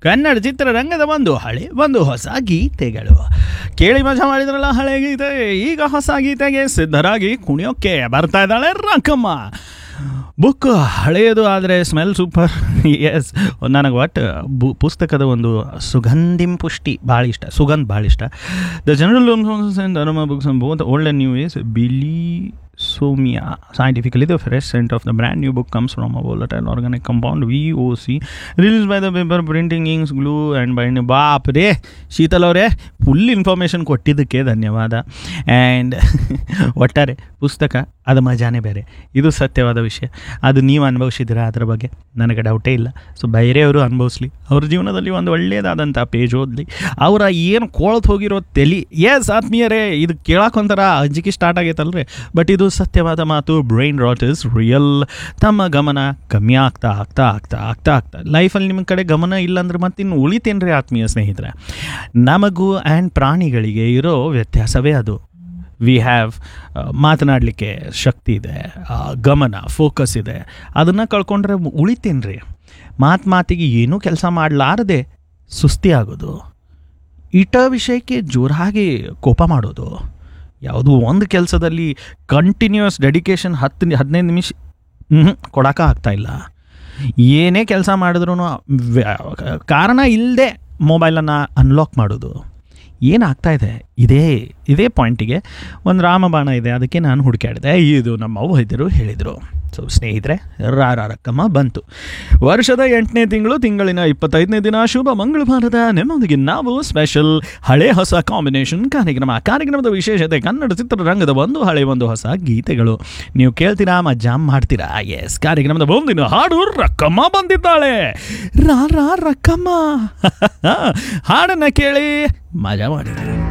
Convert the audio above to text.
ಕನ್ನಡ ಚಿತ್ರರಂಗದ ಒಂದು ಹಳೆ ಒಂದು ಹೊಸ ಗೀತೆಗಳು ಕೇಳಿ ಮಜಾ ಮಾಡಿದ್ರಲ್ಲ ಹಳೆ ಗೀತೆ ಈಗ ಹೊಸ ಗೀತೆಗೆ ಸಿದ್ಧರಾಗಿ ಕುಣಿಯೋಕ್ಕೆ ಬರ್ತಾ ಇದ್ದಾಳೆ ರಂಕಮ್ಮ ಬುಕ್ ಹಳೆಯದು ಆದರೆ ಸ್ಮೆಲ್ ಸೂಪರ್ ಎಸ್ ನನಗೆ ಒಟ್ಟು ಬು ಪುಸ್ತಕದ ಒಂದು ಸುಗಂಧಿಂ ಪುಷ್ಟಿ ಭಾಳ ಇಷ್ಟ ಸುಗಂಧ್ ಭಾಳ ಇಷ್ಟ the general dharma books both old and new is ಬಿಲಿ ಸೋಮಿಯಾ scientifically the fresh scent of the brand new book comes from a volatile organic compound VOC released by the paper printing inks glue and binding ಬಾಪ್ ರೇ ಶೀತಲ್ ಅವರೇ full information ಕೊಟ್ಟಿದ್ದಕ್ಕೆ ಧನ್ಯವಾದ and ಒಟ್ಟಾರೆ ಪುಸ್ತಕ ಅದು ಮಜಾನೇ ಬೇರೆ ಇದು ಸತ್ಯವಾದ ವಿಷಯ ಅದು ನೀವು ಅನುಭವಿಸಿದ್ದೀರಾ ಅದರ ಬಗ್ಗೆ ನನಗೆ ಡೌಟೇ ಇಲ್ಲ ಸೊ ಬೇರೆಯವರು ಅನುಭವಿಸ್ಲಿ ಅವ್ರ ಜೀವನದಲ್ಲಿ ಒಂದು ಒಳ್ಳೆಯದಾದಂಥ ಪೇಜ್ ಓದಲಿ ಅವರ ಏನು ಕೋಳ್ತು ಹೋಗಿರೋ ತಲಿ ಎಸ್ ಆತ್ಮೀಯರೇ ಇದು ಕೇಳಕ್ಕೊಂಥರ ಅಂಜಿಕೆ ಸ್ಟಾರ್ಟ್ ಆಗೈತಲ್ರಿ ಬಟ್ ಇದು ಸತ್ಯವಾದ ಮಾತು ಬ್ರೈನ್ ರಾಟ್ ಇಸ್ ರಿಯಲ್ ತಮ್ಮ ಗಮನ ಕಮ್ಮಿ ಆಗ್ತಾ ಆಗ್ತಾ ಆಗ್ತಾ ಆಗ್ತಾ ಆಗ್ತಾ ಲೈಫಲ್ಲಿ ನಿಮ್ಮ ಕಡೆ ಗಮನ ಇಲ್ಲಾಂದ್ರೆ ಮತ್ತಿನ್ನು ಉಳಿತೇನ್ರಿ ಆತ್ಮೀಯ ಸ್ನೇಹಿತರೆ ನಮಗೂ ಆ್ಯಂಡ್ ಪ್ರಾಣಿಗಳಿಗೆ ಇರೋ ವ್ಯತ್ಯಾಸವೇ ಅದು ವಿ ಹ್ಯಾವ್ ಮಾತನಾಡಲಿಕ್ಕೆ ಶಕ್ತಿ ಇದೆ ಆ, ಗಮನ ಫೋಕಸ್ ಇದೆ ಅದನ್ನು ಕಳ್ಕೊಂಡ್ರೆ ಉಳಿತೇನೆ ರೀ ಮಾತು ಮಾತಿಗೆ ಏನೂ ಕೆಲಸ ಮಾಡಲಾರದೆ ಸುಸ್ತಿ ಆಗೋದು ಇಟ ವಿಷಯಕ್ಕೆ ಜೋರಾಗಿ ಕೋಪ ಮಾಡೋದು ಯಾವುದೋ ಒಂದು ಕೆಲಸದಲ್ಲಿ ಕಂಟಿನ್ಯೂಸ್ ಡೆಡಿಕೇಶನ್ ಹತ್ತು ನಿ- ಹದಿನೈದು ನಿಮಿಷ ಕೊಡೋಕೆ ಆಗ್ತಾಯಿಲ್ಲ ಏನೇ ಕೆಲಸ ಮಾಡಿದ್ರೂ ಕಾರಣ ಇಲ್ಲದೆ ಮೊಬೈಲನ್ನು ಅನ್ಲಾಕ್ ಮಾಡೋದು ಏನಾಗ್ತಾ ಇದೆ ಇದೇ ಇದೇ ಪಾಯಿಂಟಿಗೆ ಒಂದು ರಾಮಬಾಣ ಇದೆ ಅದಕ್ಕೆ ನಾನು ಹುಡುಕಾಡಿದೆ ಇದು ನಮ್ಮ ಅವ್ವ ವೈದ್ಯರು ಹೇಳಿದರು ಸೊ ಸ್ನೇಹಿತರೆ ರಾರಕ್ಕಮ್ಮ ಬಂತು ವರ್ಷದ ಎಂಟನೇ ತಿಂಗಳು ತಿಂಗಳಿನ ಇಪ್ಪತ್ತೈದನೇ ದಿನ ಶುಭ ಮಂಗಳವಾರದ ನಿಮ್ಮೊಂದಿಗೆ ನಾವು ಸ್ಪೆಷಲ್ ಹಳೆ ಹೊಸ ಕಾಂಬಿನೇಷನ್ ಕಾರ್ಯಕ್ರಮ ಕಾರ್ಯಕ್ರಮದ ವಿಶೇಷತೆ ಕನ್ನಡ ಚಿತ್ರರಂಗದ ಒಂದು ಹಳೆ ಒಂದು ಹೊಸ ಗೀತೆಗಳು ನೀವು ಕೇಳ್ತೀರಾ ಮಜ್ಜಾ ಮಾಡ್ತೀರಾ ಎಸ್ ಕಾರ್ಯಕ್ರಮದ ಒಂದಿನ ಹಾಡು ರಕ್ಕಮ್ಮ ಬಂದಿದ್ದಾಳೆ ರಾ ರಾ ರಕ್ಕಮ್ಮ ಹಾಡನ್ನ ಕೇಳಿ ಮಜಾ ಮಾಡಿದ್ದಾರೆ